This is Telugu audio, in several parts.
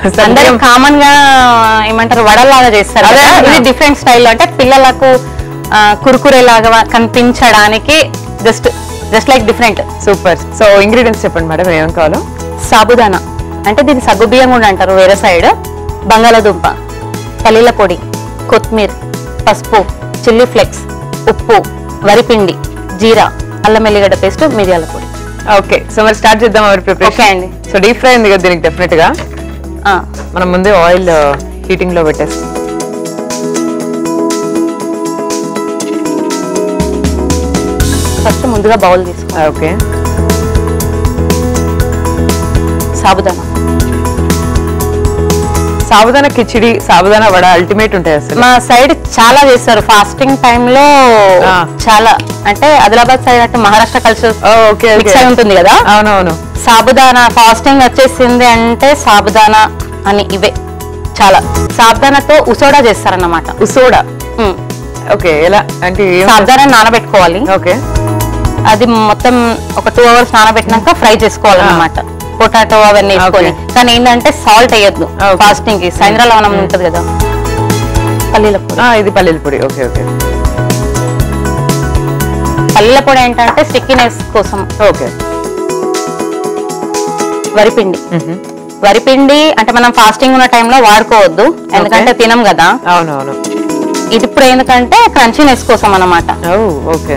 అందరూ కామన్ గా ఏమంటారు వడలాగా చేస్తారు అదే కదా. అన్నా. ఇది డిఫరెంట్ స్టైల్ అంటే పిల్లలకు ఆ, కురుకురే లాగా కనిపించడానికి just just like different super so ingredients చెప్పండి మేడం ఏమేం కావాలో సాబుదానా అంటే దీన్ని సగ్గుబియ్యం కూడా అంటారు వేరే సైడ్ బంగాళాదుంప పల్లీల పొడి కొత్తిమీర పసుపు చిల్లీ ఫ్లేక్స్ ఉప్పు వరిపిండి జీరా అల్లం ఎల్లిగడ్డ పేస్ట్ మిరియాల పొడి ఓకే సో మరి స్టార్ట్ చేద్దాం ఎవరి Okay ప్రిపరేషన్ అండి. సో డీప్ ఫ్రై ఉంది కదా దీనికి డెఫినెట్ గా ఆ, మనం ముందే ఆయిల్ హీటింగ్ లో పెట్టేస్తాం ఫస్ట్ ముందుగా బౌల్ తీసుకో ఓకే సాబుదానా సాబుదానా కిచిడి సాబుదానా వడ అల్టిమేట్ ఉంటాయి అసలు మా సైడ్ చాలా చేస్తారు ఫాస్టింగ్ టైంలో ఆ. చాలా అంటే ఆదిలాబాద్ సైడ్ అంటే మహారాష్ట్ర కల్చర్ ఓకే మిక్స్ అయి ఉంటుంది కదా అవునవును సాబుదానా ఫాస్టింగ్ వచ్చేసింది అంటే సాబుదానా అని ఇవే చాలా సాబుదానాతో ఉసోడా చేస్తారన్నమాట ఉసోడా ఉమ్. ఓకే ఎలా అంటే ఏం సాబుదానా నానబెట్టుకోవాలి ఓకే అది మొత్తం ఒక టూ అవర్స్ నానబెట్టినాక ఫ్రై చేసుకోవాలన్నమాట పొటాటో అవన్నీ వేసుకొని Okay. కానీ ఏంటంటే సాల్ట్ వేయద్దు Okay. ఫాస్టింగ్ కి సాయంత్రం లవణం ఉంటుంది కదా పల్లీల పొడి ఆ, ఇది పల్లీల పొడి ఓకే ఓకే పల్లీల పొడి ఏంటంటే స్టిక్కినెస్ కోసం ఓకే వరిపిండి వరిపిండి అంటే మనం ఫాస్టింగ్ ఉన్న టైంలో వాడుకోవద్దు ఎందుకంటే తినం కదా అవునవును ఇది ఇప్పుడు ఎందుకంటే క్రంచీనెస్ కోసం అన్నమాట ఓ ఓకే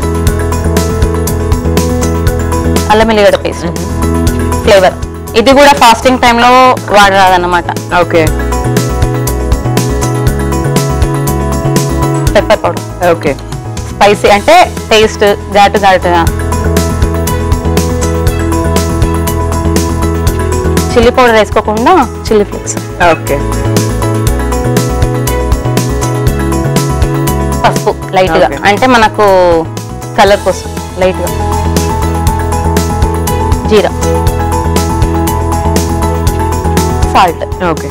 అల్లం ఎల్లిగడ్డ పేస్ట్ ఫ్లేవర్ ఇది కూడా ఫాస్టింగ్ టైంలో వాడరాదన్నమాట okay pepper powder okay spicy అంటే టేస్ట్ ఘాటు ఘాటుగా చిల్లీ పౌడర్ వేసుకోకుండా చిల్లీ ఫ్లేక్స్ ఓకే పసుపు లైట్ గా Okay. అంటే మనకు కలర్ కోసం లైట్ గా జీరా సాల్ట్ ఓకే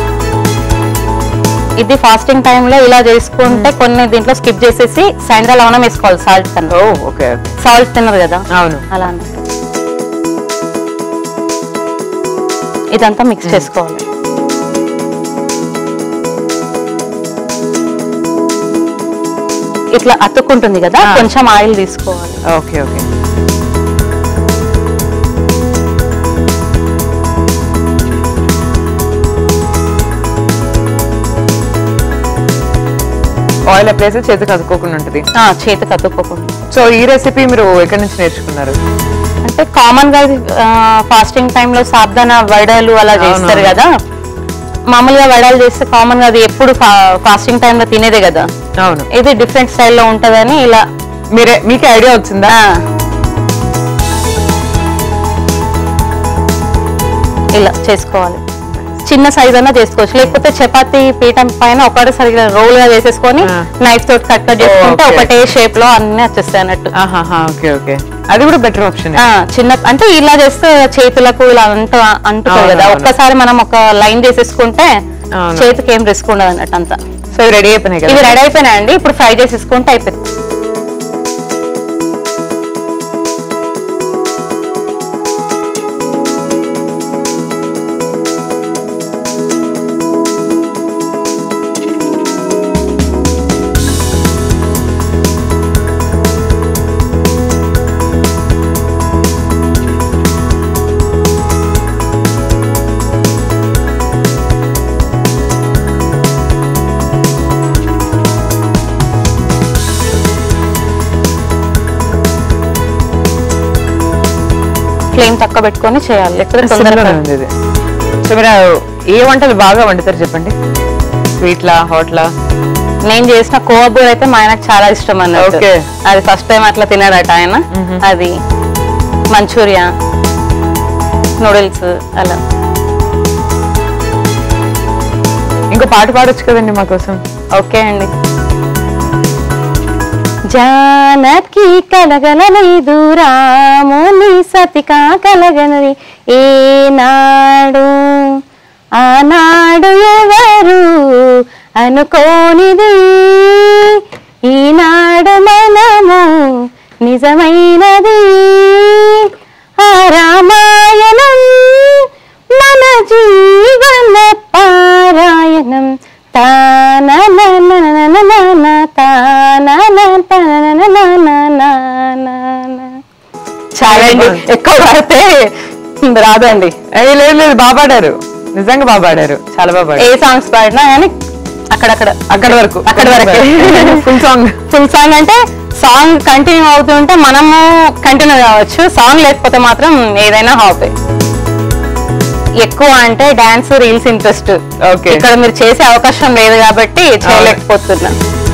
ఇది ఫాస్టింగ్ టైంలో ఇలా చేసుకుంటే కొన్ని దీంట్లో స్కిప్ చేసేసి సాయంత్రం లవణం వేసుకోవాలి సాల్ట్ కన్నా ఓ ఓకే ఓకే సాల్ట్ తినరు కదా అవును అలా అన్నట్టు ఇదంతా మిక్స్ చేసుకోవాలి ఇట్లా అతుక్కుంటుంది కదా ఆ. కొంచెం ఆయిల్ తీసుకోవాలి ఓకే ఓకే ఆయిల్ అప్లై చేసి చేతికి అతుక్కోకుండా ఉంటుంది ఆ, చేతికి అతుక్కోకుండా సో ఈ రెసిపీ మీరు ఎక్కడి నుంచి నేర్చుకున్నారు అంటే కామన్ గా ఫాస్టింగ్ టైంలో సాబ్దాన వడలు అలా చేస్తారు అవునవును. కదా మామూలుగా వడలు చేస్తే కామన్ గా అది ఎప్పుడు ఫాస్టింగ్ టైంలో తినేదే కదా అవును ఇది డిఫరెంట్ స్టైల్లో ఉంటదని ఇలా మీరే మీకే ఐడియా వచ్చిందా ఆ, ఇలా చేసుకోవాలి చిన్న సైజ్ అన్నా చేసుకోవచ్చు లేకపోతే చపాతి పీఠం పైన ఒకటి సరిగ్గా రోల్ గా చేసేసుకొని ఆ. నైఫ్ తోటి కట్ కట్ చేసుకుంటే okay. ఒకటే షేప్ లో అన్ని వచ్చేస్తాయి అన్నట్టు ఆహాహా ఓకే ఓకే అది కూడా బెటర్ ఆప్షన్ ఆ, చిన్న అంటే ఇలా చేస్తే చేతులకు ఇలా అంటు అంటుతుంది అవును, కదా అవును. ఒక్కసారి మనం ఒక లైన్ చేసేసుకుంటే అవును. చేతికి ఏం రిస్క్ ఉండదు అన్నట్టు అంతా సో ఇవి రెడీ అయిపోయినాయి ఇవి కదా రెడీ అయిపోయినాయండి ఇప్పుడు ఫ్రై చేసేసుకుంటే అయిపోయింది ఫ్లేమ్ తక్కువ పెట్టుకొని చేయాలి లేకపోతే తొందరగా సిమ్లోనే ఉంది ఇది సో మీరు ఏ వంటలు బాగా వండుతారు చెప్పండి స్వీట్లా హాట్లా నేను చేసిన కోవబూర్ అయితే మా ఆయనకు చాలా ఇష్టం అన్నట్టు Okay. అది ఫస్ట్ టైం అట్లా తినాడట ఆయన అది మంచూరియా నూడిల్స్ అలా ఇంకో పాట పాడొచ్చు కదండి మా కోసం ఓకే అండి జానకి కలగలలేదు రాముని సతికా కలగనది ఏనాడు ఆనాడు ఎవరు అనుకోనిది ఈనాడు మనము నిజమైనది ఆ రామాయణం మన జీవన ఆగండి ఎక్కువ పడితే రాదండి ఏ, లేదు లేదు బాగా పాడారు నిజంగా బాగా పాడారు చాలా బాగా ఏ పాడారు సాంగ్స్ పాడినా కానీ అక్కడక్కడ అక్కడ వరకు అక్కడ వరకే ఫుల్ సాంగ్ ఫుల్ సాంగ్ అంటే సాంగ్ కంటిన్యూ అవుతుంటే మనము కంటిన్యూ కావచ్చు సాంగ్ లేకపోతే మాత్రం ఏదైనా హాపే ఎక్కువ అంటే డాన్స్ రీల్స్ ఇంట్రెస్ట్ Okay. ఇక్కడ మీరు చేసే అవకాశం లేదు కాబట్టి చేయలేకపోతున్నా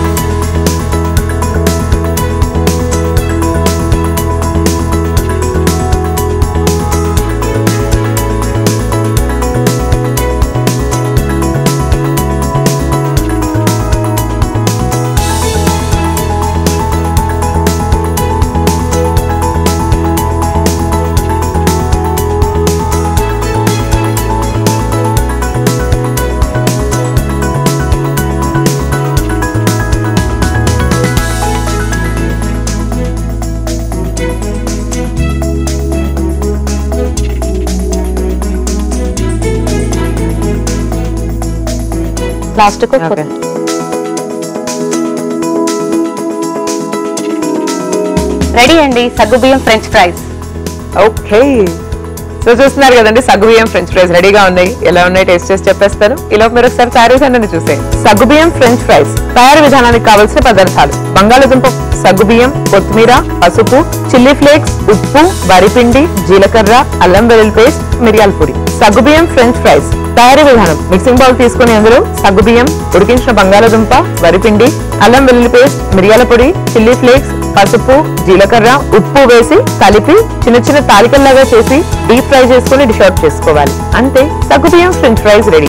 లాస్ట్ కు Okay. రెడీ అండి సగ్గుబియ్యం ఫ్రెంచ్ ఫ్రైస్ ఓకే సో చూస్తున్నారు కదండి సగ్గుబియ్యం ఫ్రెంచ్ ఫ్రైస్ రెడీగా ఉన్నాయి ఎలా ఉన్నాయి టేస్ట్ చేసి చెప్పేస్తాను ఇలా మీరు ఒకసారి తయారు చేసి చూసే సగ్గుబియ్యం ఫ్రెంచ్ ఫ్రైస్ తయారు విధానానికి కావాల్సిన పదార్థాలు బంగాళదుంప సగ్గుబియ్యం కొత్తిమీర పసుపు చిల్లీ ఫ్లేక్స్ ఉప్పు వరిపిండి జీలకర్ర అల్లం వెల్లుల్లి పేస్ట్ మిరియాల పొడి సగ్గుబియ్యం ఫ్రెంచ్ ఫ్రైస్ తయారీ విధానం మిక్సింగ్ బౌల్ తీసుకుని అందులో సగ్గుబియ్యం ఉడికించిన బంగాళదుంప వరిపిండి అల్లం వెల్లుల్లి పేస్ట్ మిరియాల పొడి చిల్లీ ఫ్లేక్స్ పసుపు జీలకర్ర ఉప్పు వేసి కలిపి చిన్న చిన్న తాలికల్లాగా చేసి డీప్ ఫ్రై చేసుకుని డిష్ అవుట్ చేసుకోవాలి అంతే సగ్గుబియ్యం ఫ్రెంచ్ ఫ్రైస్ రెడీ